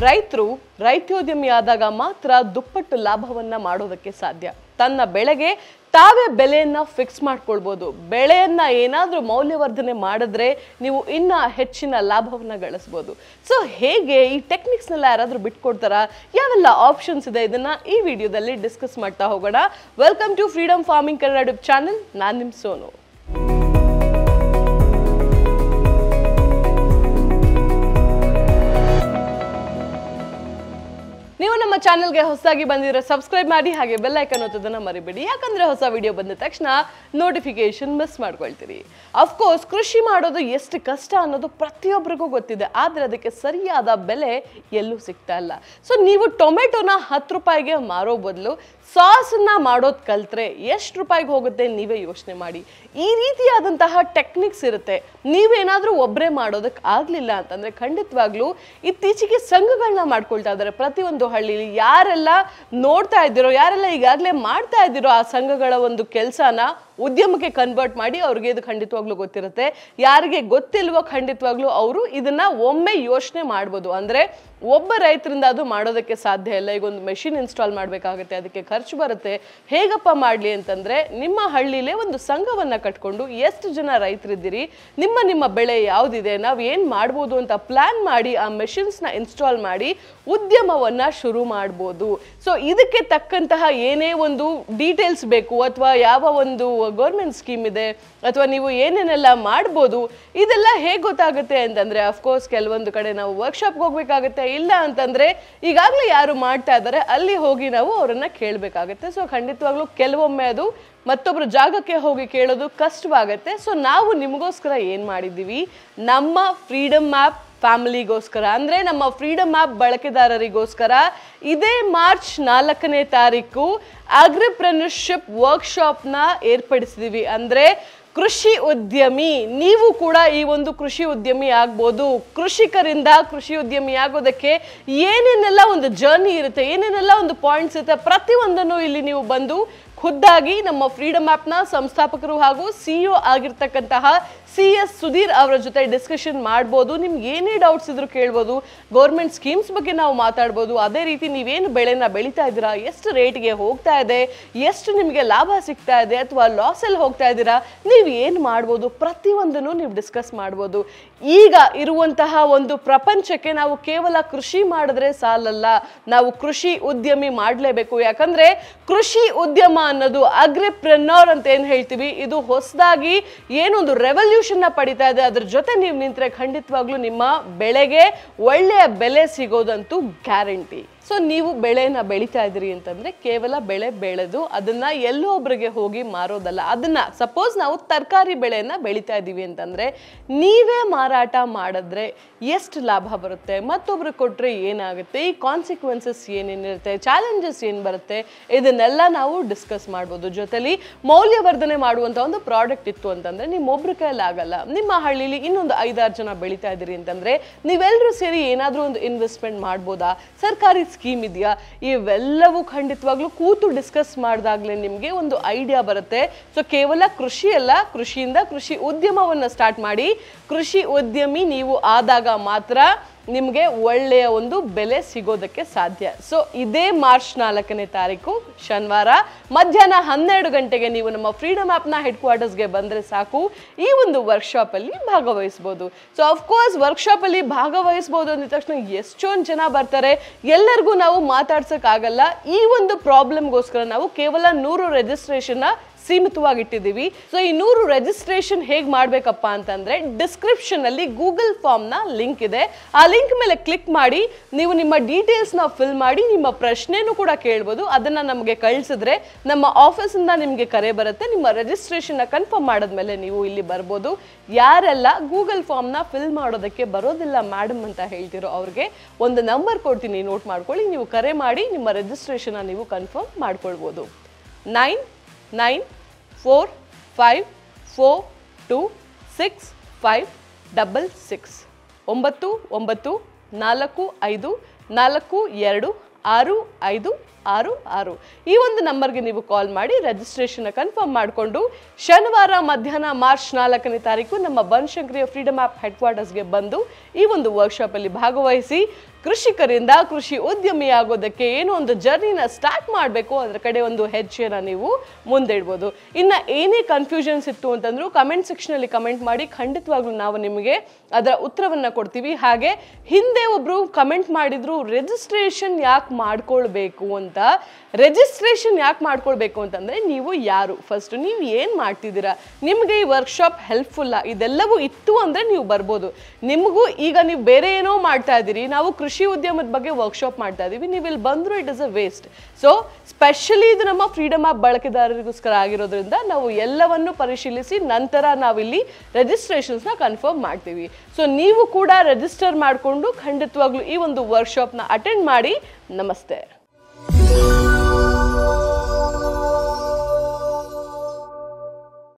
ರೈತರು ರೈತೋದ್ಯಮಿ ಆದಾಗ ಮಾತ್ರ ದುಪ್ಪಟ್ಟು ಲಾಭವನ್ನ ಮಾಡೋದಕ್ಕೆ ಸಾಧ್ಯ ತನ್ನ ಬೆಳೆಗೆ ತಾವೇ ಬೆಲೆಯನ್ನ ಫಿಕ್ಸ್ ಮಾಡ್ಕೊಳ್ಬೋದು ಬೆಳೆಯನ್ನ ಏನಾದರೂ ಮೌಲ್ಯವರ್ಧನೆ ಮಾಡಿದ್ರೆ ನೀವು ಇನ್ನ ಹೆಚ್ಚಿನ ಲಾಭವನ್ನ ಗಳಿಸ್ಬೋದು ಸೊ ಹೇಗೆ ಈ ಟೆಕ್ನಿಕ್ಸ್ನೆಲ್ಲ ಯಾರಾದರೂ ಬಿಟ್ಕೊಡ್ತಾರಾ ಯಾವೆಲ್ಲ ಆಪ್ಷನ್ಸ್ ಇದೆ ಇದನ್ನ ಈ ವಿಡಿಯೋದಲ್ಲಿ ಡಿಸ್ಕಸ್ ಮಾಡ್ತಾ ಹೋಗೋಣ welcome to freedom farming Kannada channel ನಾನು ನಿಮ್ಮ ಸೋನು ನೀವು ನಮ್ಮ ಚಾನೆಲ್ಗೆ ಹೊಸದಾಗಿ ಬಂದಿದ್ರೆ ಸಬ್ಸ್ಕ್ರೈಬ್ ಮಾಡಿ ಹಾಗೆ ಬೆಲ್ ಐಕನ್ ಒತ್ತೋದನ್ನ ಮರಿಬೇಡಿ ಯಾಕಂದ್ರೆ ಹೊಸ ವಿಡಿಯೋ ಬಂದ ತಕ್ಷಣ ನೋಟಿಫಿಕೇಶನ್ ಮಿಸ್ ಮಾಡ್ಕೊಳ್ತೀರಿ ಅಫ್ಕೋರ್ಸ್ ಕೃಷಿ ಮಾಡೋದು ಎಷ್ಟು ಕಷ್ಟ ಅನ್ನೋದು ಪ್ರತಿಯೊಬ್ಬರಿಗೂ ಗೊತ್ತಿದೆ ಆದ್ರೆ ಅದಕ್ಕೆ ಸರಿಯಾದ ಬೆಲೆ ಎಲ್ಲೂ ಸಿಗ್ತಾ ಇಲ್ಲ ಸೊ ನೀವು ಟೊಮೆಟೊನ ಹತ್ತು ರೂಪಾಯಿಗೆ ಮಾರೋ ಬದಲು ಸಾಸನ್ನ ಮಾಡೋದು ಕಲ್ತ್ರೆ ಎಷ್ಟು ರೂಪಾಯಿಗೆ ಹೋಗುತ್ತೆ ನೀವೇ ಯೋಚನೆ ಮಾಡಿ ಈ ರೀತಿಯಾದಂತಹ ಟೆಕ್ನಿಕ್ಸ್ ಇರುತ್ತೆ ನೀವೇನಾದ್ರೂ ಒಬ್ಬರೇ ಮಾಡೋದಕ್ಕೆ ಆಗ್ಲಿಲ್ಲ ಅಂತಂದ್ರೆ ಖಂಡಿತವಾಗ್ಲೂ ಇತ್ತೀಚೆಗೆ ಸಂಘಗಳನ್ನ ಮಾಡ್ಕೊಳ್ತಾ ಇದ್ದಾರೆ ಪ್ರತಿಯೊಂದು ಹಳ್ಳಿಲಿ ಯಾರೆಲ್ಲ ನೋಡ್ತಾ ಇದ್ದೀರೋ ಯಾರೆಲ್ಲ ಈಗಾಗಲೇ ಮಾಡ್ತಾ ಇದ್ದೀರೋ ಆ ಸಂಘಗಳ ಒಂದು ಕೆಲಸನ ಉದ್ಯಮಕ್ಕೆ ಕನ್ವರ್ಟ್ ಮಾಡಿ ಅವ್ರಿಗೆ ಇದು ಖಂಡಿತವಾಗ್ಲೂ ಗೊತ್ತಿರುತ್ತೆ ಯಾರಿಗೆ ಗೊತ್ತಿಲ್ವೋ ಖಂಡಿತವಾಗ್ಲೂ ಅವರು ಇದನ್ನ ಒಮ್ಮೆ ಯೋಚನೆ ಮಾಡ್ಬೋದು ಅಂದ್ರೆ ಒಬ್ಬ ರೈತರಿಂದ ಅದು ಮಾಡೋದಕ್ಕೆ ಸಾಧ್ಯ ಇಲ್ಲ ಈಗ ಒಂದು ಮೆಷಿನ್ ಇನ್ಸ್ಟಾಲ್ ಮಾಡಬೇಕಾಗುತ್ತೆ ಅದಕ್ಕೆ ಖರ್ಚು ಬರುತ್ತೆ ಹೇಗಪ್ಪ ಮಾಡಲಿ ಅಂತಂದ್ರೆ ನಿಮ್ಮ ಹಳ್ಳಿಲೇ ಒಂದು ಸಂಘವನ್ನ ಕಟ್ಕೊಂಡು ಎಷ್ಟು ಜನ ರೈತರಿದ್ದೀರಿ ನಿಮ್ಮ ನಿಮ್ಮ ಬೆಳೆ ಯಾವುದಿದೆ ನಾವು ಏನು ಮಾಡ್ಬೋದು ಅಂತ ಪ್ಲಾನ್ ಮಾಡಿ ಆ ಮೆಷಿನ್ಸ್ನ ಇನ್ಸ್ಟಾಲ್ ಮಾಡಿ ಉದ್ಯಮವನ್ನ ಶುರು ಮಾಡ್ಬೋದು ಸೊ ಇದಕ್ಕೆ ತಕ್ಕಂತಹ ಏನೇ ಒಂದು ಡೀಟೇಲ್ಸ್ ಬೇಕು ಅಥವಾ ಯಾವ ಒಂದು ಗೌರ್ಮೆಂಟ್ ಸ್ಕೀಮ್ ಇದೆ ಅಥವಾ ನೀವು ಏನೇನೆಲ್ಲ ಮಾಡ್ಬೋದು ಇದೆಲ್ಲ ಹೇಗೆ ಗೊತ್ತಾಗುತ್ತೆ ಅಂತಂದ್ರೆ ಅಫ್ಕೋರ್ಸ್ ಕೆಲವೊಂದು ಕಡೆ ನಾವು ವರ್ಕ್ಶಾಪ್ಗೆ ಹೋಗ್ಬೇಕಾಗುತ್ತೆ ಇಲ್ಲ ಅಂತಂದ್ರೆ ಈಗಾಗಲೇ ಯಾರು ಮಾಡ್ತಾ ಇದ್ದಾರೆ ಅಲ್ಲಿ ಹೋಗಿ ನಾವು ಅವರನ್ನ ಕೇಳಬೇಕಾಗುತ್ತೆ ಸೊ ಖಂಡಿತವಾಗ್ಲೂ ಕೆಲವೊಮ್ಮೆ ಅದು ಮತ್ತೊಬ್ಬರ ಜಾಗಕ್ಕೆ ಹೋಗಿ ಕೇಳೋದು ಕಷ್ಟವಾಗುತ್ತೆ ಸೊ ನಾವು ನಿಮಗೋಸ್ಕರ ಏನು ಮಾಡಿದ್ದೀವಿ ನಮ್ಮ ಫ್ರೀಡಮ್ ಆ್ಯಪ್ ಫ್ಯಾಮಿಲಿಗೋಸ್ಕರ ಅಂದರೆ ನಮ್ಮ ಫ್ರೀಡಮ್ ಆ್ಯಪ್ ಬಳಕೆದಾರರಿಗೋಸ್ಕರ ಇದೇ ಮಾರ್ಚ್ ನಾಲ್ಕನೇ ತಾರೀಕು ಅಗ್ರಿಪ್ರೆನ್ಯೂರ್ಶಿಪ್ ವರ್ಕ್ಶಾಪ್ನ ಏರ್ಪಡಿಸಿದ್ದೀವಿ ಅಂದರೆ ಕೃಷಿ ಉದ್ಯಮಿ ನೀವು ಕೂಡ ಈ ಒಂದು ಕೃಷಿ ಉದ್ಯಮಿ ಆಗ್ಬೋದು ಕೃಷಿಕರಿಂದ ಕೃಷಿ ಉದ್ಯಮಿ ಆಗೋದಕ್ಕೆ ಏನೇನೆಲ್ಲ ಒಂದು ಜರ್ನಿ ಇರುತ್ತೆ ಏನೇನೆಲ್ಲ ಒಂದು ಪಾಯಿಂಟ್ಸ್ ಇರುತ್ತೆ ಪ್ರತಿಯೊಂದನ್ನು ಇಲ್ಲಿ ನೀವು ಬಂದು ಖುದ್ದಾಗಿ ನಮ್ಮ ಫ್ರೀಡಮ್ ಆ್ಯಪ್ನ ಸಂಸ್ಥಾಪಕರು ಹಾಗೂ ಸಿಇಒ ಆಗಿರ್ತಕ್ಕಂತಹ ಸಿ ಎಸ್ ಸುಧೀರ್ ಅವರ ಜೊತೆ ಡಿಸ್ಕಷನ್ ಮಾಡ್ಬೋದು ನಿಮ್ಗೆ ಏನೇ ಡೌಟ್ಸ್ ಇದ್ರು ಕೇಳ್ಬೋದು ಗೌರ್ಮೆಂಟ್ ಸ್ಕೀಮ್ಸ್ ಬಗ್ಗೆ ನಾವು ಮಾತಾಡ್ಬೋದು ಅದೇ ರೀತಿ ನೀವೇನು ಬೆಳೆನ ಬೆಳೀತಾ ಇದ್ದೀರಾ ಎಷ್ಟು ರೇಟ್ಗೆ ಹೋಗ್ತಾ ಇದೆ ಎಷ್ಟು ನಿಮಗೆ ಲಾಭ ಸಿಗ್ತಾ ಇದೆ ಅಥವಾ ಲಾಸಲ್ಲಿ ಹೋಗ್ತಾ ಇದ್ದೀರಾ ನೀವು ಏನು ಮಾಡ್ಬೋದು ಪ್ರತಿಯೊಂದನ್ನು ನೀವು ಡಿಸ್ಕಸ್ ಮಾಡ್ಬೋದು ಈಗ ಇರುವಂತಹ ಒಂದು ಪ್ರಪಂಚಕ್ಕೆ ನಾವು ಕೇವಲ ಕೃಷಿ ಮಾಡಿದ್ರೆ ಸಾಲಲ್ಲ ನಾವು ಕೃಷಿ ಉದ್ಯಮಿ ಮಾಡಲೇಬೇಕು ಯಾಕಂದ್ರೆ ಕೃಷಿ ಉದ್ಯಮ ಅನ್ನೋದು ಅಗ್ರಿಪ್ರೆನ್ನೋರ್ ಅಂತ ಏನು ಹೇಳ್ತೀವಿ ಇದು ಹೊಸದಾಗಿ ಏನೊಂದು ರೆವಲ್ಯೂಷನ್ ನ ಪಡಿತಾ ಇದೆ ಅದ್ರ ಜೊತೆ ನೀವು ನಿಂತ್ರೆ ಖಂಡಿತವಾಗ್ಲೂ ನಿಮ್ಮ ಬೆಳೆಗೆ ಒಳ್ಳೆಯ ಬೆಲೆ ಸಿಗೋದಂತೂ ಗ್ಯಾರಂಟಿ ಸೊ ನೀವು ಬೆಳೆನ ಬೆಳೀತಾ ಇದ್ದೀರಿ ಅಂತಂದ್ರೆ ಕೇವಲ ಬೆಳೆ ಬೆಳೆದು ಅದನ್ನ ಎಲ್ಲೋ ಒಬ್ರಿಗೆ ಹೋಗಿ ಮಾರೋದಲ್ಲ ಅದನ್ನ ಸಪೋಸ್ ನಾವು ತರಕಾರಿ ಬೆಳೆಯನ್ನ ಬೆಳೀತಾ ಇದ್ದೀವಿ ಅಂತಂದ್ರೆ ನೀವೇ ಮಾರಾಟ ಮಾಡಿದ್ರೆ ಎಷ್ಟು ಲಾಭ ಬರುತ್ತೆ ಮತ್ತೊಬ್ರಿಗೆ ಕೊಟ್ರೆ ಏನಾಗುತ್ತೆ ಈ ಕಾನ್ಸಿಕ್ವೆನ್ಸಸ್ ಏನೇನಿರುತ್ತೆ ಚಾಲೆಂಜಸ್ ಏನು ಬರುತ್ತೆ ಇದನ್ನೆಲ್ಲ ನಾವು ಡಿಸ್ಕಸ್ ಮಾಡ್ಬೋದು ಜೊತೆಲಿ ಮೌಲ್ಯವರ್ಧನೆ ಮಾಡುವಂತ ಒಂದು ಪ್ರಾಡಕ್ಟ್ ಇತ್ತು ಅಂತಂದ್ರೆ ನಿಮ್ಮೊಬ್ರ ಕೈಯಲ್ಲಿ ಆಗಲ್ಲ ನಿಮ್ಮ ಹಳ್ಳಿಲಿ ಇನ್ನೊಂದು ಐದಾರು ಜನ ಬೆಳೀತಾ ಇದ್ದೀರಿ ಅಂತಂದ್ರೆ ನೀವೆಲ್ಲರೂ ಸೇರಿ ಏನಾದರೂ ಒಂದು ಇನ್ವೆಸ್ಟ್ಮೆಂಟ್ ಮಾಡ್ಬೋದಾ ಸರ್ಕಾರಿ ಸ್ಕೀಮ್ ಇದೆಯಾ ಇವೆಲ್ಲವೂ ಖಂಡಿತವಾಗ್ಲೂ ಕೂತು ಡಿಸ್ಕಸ್ ಮಾಡಿದಾಗಲೇ ನಿಮಗೆ ಒಂದು ಐಡಿಯಾ ಬರುತ್ತೆ ಸೊ ಕೇವಲ ಕೃಷಿ ಅಲ್ಲ ಕೃಷಿಯಿಂದ ಕೃಷಿ ಉದ್ಯಮವನ್ನು ಸ್ಟಾರ್ಟ್ ಮಾಡಿ ಕೃಷಿ ಉದ್ಯಮಿ ನೀವು ಆದಾಗ ಮಾತ್ರ ನಿಮಗೆ ಒಳ್ಳೆಯ ಒಂದು ಬೆಲೆ ಸಿಗೋದಕ್ಕೆ ಸಾಧ್ಯ ಸೊ ಇದೇ ಮಾರ್ಚ್ ನಾಲ್ಕನೇ ತಾರೀಕು ಶನಿವಾರ ಮಧ್ಯಾಹ್ನ ಹನ್ನೆರಡು ಗಂಟೆಗೆ ನೀವು ನಮ್ಮ ಫ್ರೀಡಮ್ ಆ್ಯಪ್ನ ಹೆಡ್ ಕ್ವಾರ್ಟರ್ಸ್ಗೆ ಬಂದರೆ ಸಾಕು ಈ ಒಂದು ವರ್ಕ್ಶಾಪಲ್ಲಿ ಭಾಗವಹಿಸ್ಬೋದು ಸೊ ಅಫ್ಕೋರ್ಸ್ ವರ್ಕ್ಶಾಪಲ್ಲಿ ಭಾಗವಹಿಸ್ಬೋದು ಅಂದ ತಕ್ಷಣ ಎಷ್ಟೊಂದು ಜನ ಬರ್ತಾರೆ ಎಲ್ಲರಿಗೂ ನಾವು ಮಾತಾಡ್ಸೋಕ್ಕಾಗಲ್ಲ ಈ ಒಂದು ಪ್ರಾಬ್ಲಮ್ಗೋಸ್ಕರ ನಾವು ಕೇವಲ ನೂರು ರಿಜಿಸ್ಟ್ರೇಷನ್ನ ಸೀಮಿತವಾಗಿಟ್ಟಿದ್ದೀವಿ ಸೊ ಈ ನೂರು ರಿಜಿಸ್ಟ್ರೇಷನ್ ಹೇಗೆ ಮಾಡಬೇಕಪ್ಪ ಅಂತಂದ್ರೆ ಡಿಸ್ಕ್ರಿಪ್ಷನ್ ಅಲ್ಲಿ ಗೂಗಲ್ ಫಾರ್ಮ್ ನ ಲಿಂಕ್ ಇದೆ ಆ ಲಿಂಕ್ ಮೇಲೆ ಕ್ಲಿಕ್ ಮಾಡಿ ನೀವು ನಿಮ್ಮ ಡೀಟೇಲ್ಸ್ ನ ಫಿಲ್ ಮಾಡಿ ನಿಮ್ಮ ಪ್ರಶ್ನೆನೂ ಕೂಡ ಕೇಳ್ಬೋದು ಅದನ್ನ ನಮಗೆ ಕಳಿಸಿದ್ರೆ ನಮ್ಮ ಆಫೀಸ್ ಇಂದ ನಿಮಗೆ ಕರೆ ಬರುತ್ತೆ ನಿಮ್ಮ ರಿಜಿಸ್ಟ್ರೇಷನ್ ನ ಕನ್ಫರ್ಮ್ ಮಾಡಿದ್ಮೇಲೆ ನೀವು ಇಲ್ಲಿ ಬರ್ಬೋದು ಯಾರೆಲ್ಲ ಗೂಗಲ್ ಫಾರ್ಮ್ ನ ಫಿಲ್ ಮಾಡೋದಕ್ಕೆ ಬರೋದಿಲ್ಲ ಮೇಡಮ್ ಅಂತ ಹೇಳ್ತಿರೋ ಅವ್ರಿಗೆ ಒಂದು ನಂಬರ್ ಕೊಡ್ತೀನಿ ನೋಟ್ ಮಾಡ್ಕೊಳ್ಳಿ ನೀವು ಕರೆ ಮಾಡಿ ನಿಮ್ಮ ರಿಜಿಸ್ಟ್ರೇಷನ್ ನೀವು ಕನ್ಫರ್ಮ್ ಮಾಡ್ಕೊಳ್ಬೋದು nine nine four five four two six five double six ಒಂಬತ್ತು ಒಂಬತ್ತು ನಾಲ್ಕು ಐದು ನಾಲ್ಕು ಎರಡು ಆರು ಐದು ಆರು ಆರು ಈ ಒಂದು ನಂಬರ್ಗೆ ನೀವು ಕಾಲ್ ಮಾಡಿ ರಿಜಿಸ್ಟ್ರೇಷನ್ ಕನ್ಫರ್ಮ್ ಮಾಡಿಕೊಂಡು ಶನಿವಾರ ಮಧ್ಯಾಹ್ನ ಮಾರ್ಚ್ ನಾಲ್ಕನೇ ತಾರೀಕು ನಮ್ಮ ಬನಶಂಕರಿಯ ಫ್ರೀಡಮ್ ಆ್ಯಪ್ ಹೆಡ್ ಕ್ವಾರ್ಟರ್ಸ್ಗೆ ಬಂದು ಈ ಒಂದು ವರ್ಕ್ಶಾಪಲ್ಲಿ ಭಾಗವಹಿಸಿ ಕೃಷಿಕರಿಂದ ಕೃಷಿ ಉದ್ಯಮಿ ಆಗೋದಕ್ಕೆ ಏನೋ ಒಂದು ಜರ್ನಿನ ಸ್ಟಾರ್ಟ್ ಮಾಡಬೇಕು ಅದರ ಕಡೆ ಒಂದು ಹೆಜ್ಜೆನ ನೀವು ಮುಂದೆ ಇಡ್ಬೋದು ಇನ್ನು ಏನೇ ಕನ್ಫ್ಯೂಷನ್ಸ್ ಇತ್ತು ಅಂತಂದ್ರೂ ಕಮೆಂಟ್ ಸೆಕ್ಷನಲ್ಲಿ ಕಮೆಂಟ್ ಮಾಡಿ ಖಂಡಿತವಾಗ್ಲೂ ನಾವು ನಿಮಗೆ ಅದರ ಉತ್ತರವನ್ನು ಕೊಡ್ತೀವಿ ಹಾಗೆ ಹಿಂದೆ ಒಬ್ರು ಕಮೆಂಟ್ ಮಾಡಿದ್ರು ರಿಜಿಸ್ಟ್ರೇಷನ್ ಯಾಕೆ ಮಾಡ್ಕೊಳ್ಬೇಕು ಅಂತ ರಿಜಿಸ್ಟ್ರೇಷನ್ ಯಾಕೆ ಮಾಡ್ಕೊಳ್ಬೇಕು ಅಂತಂದ್ರೆ ನೀವು ಯಾರು ಫಸ್ಟ್ ನೀವು ಏನು ಮಾಡ್ತಿದ್ದೀರಾ ನಿಮಗೆ ಈ ವರ್ಕ್ಶಾಪ್ ಹೆಲ್ಪ್ಫುಲ್ಲ ಇದೆಲ್ಲವೂ ಇತ್ತು ಅಂದರೆ ನೀವು ಬರ್ಬೋದು ನಿಮಗೂ ಈಗ ನೀವು ಬೇರೆ ಏನೋ ಮಾಡ್ತಾ ಇದ್ದೀರಿ ನಾವು ಕೃಷಿ ಉದ್ಯಮದ ಬಗ್ಗೆ ವರ್ಕ್ಶಾಪ್ ಮಾಡ್ತಾ ಇದ್ದೀವಿ ನೀವು ಇಲ್ಲಿ ಬಂದರೂ it is a waste so specially ಇದು ನಮ್ಮ ಫ್ರೀಡಮ್ ಆಪ್ ಬಳಕೆದಾರರಿಗೋಸ್ಕರ ಆಗಿರೋದ್ರಿಂದ ನಾವು ಎಲ್ಲವನ್ನು ಪರಿಶೀಲಿಸಿ ನಂತರ ನಾವಿಲ್ಲಿ ರಿಜಿಸ್ಟ್ರೇಷನ್ಸ್ನ ಕನ್ಫರ್ಮ್ ಮಾಡ್ತೀವಿ ಸೊ ನೀವು ಕೂಡ ರಿಜಿಸ್ಟರ್ ಮಾಡಿಕೊಂಡು ಖಂಡಿತವಾಗ್ಲೂ ಈ ಒಂದು ವರ್ಕ್ಶಾಪ್ನ ಅಟೆಂಡ್ ಮಾಡಿ ನಮಸ್ತೆ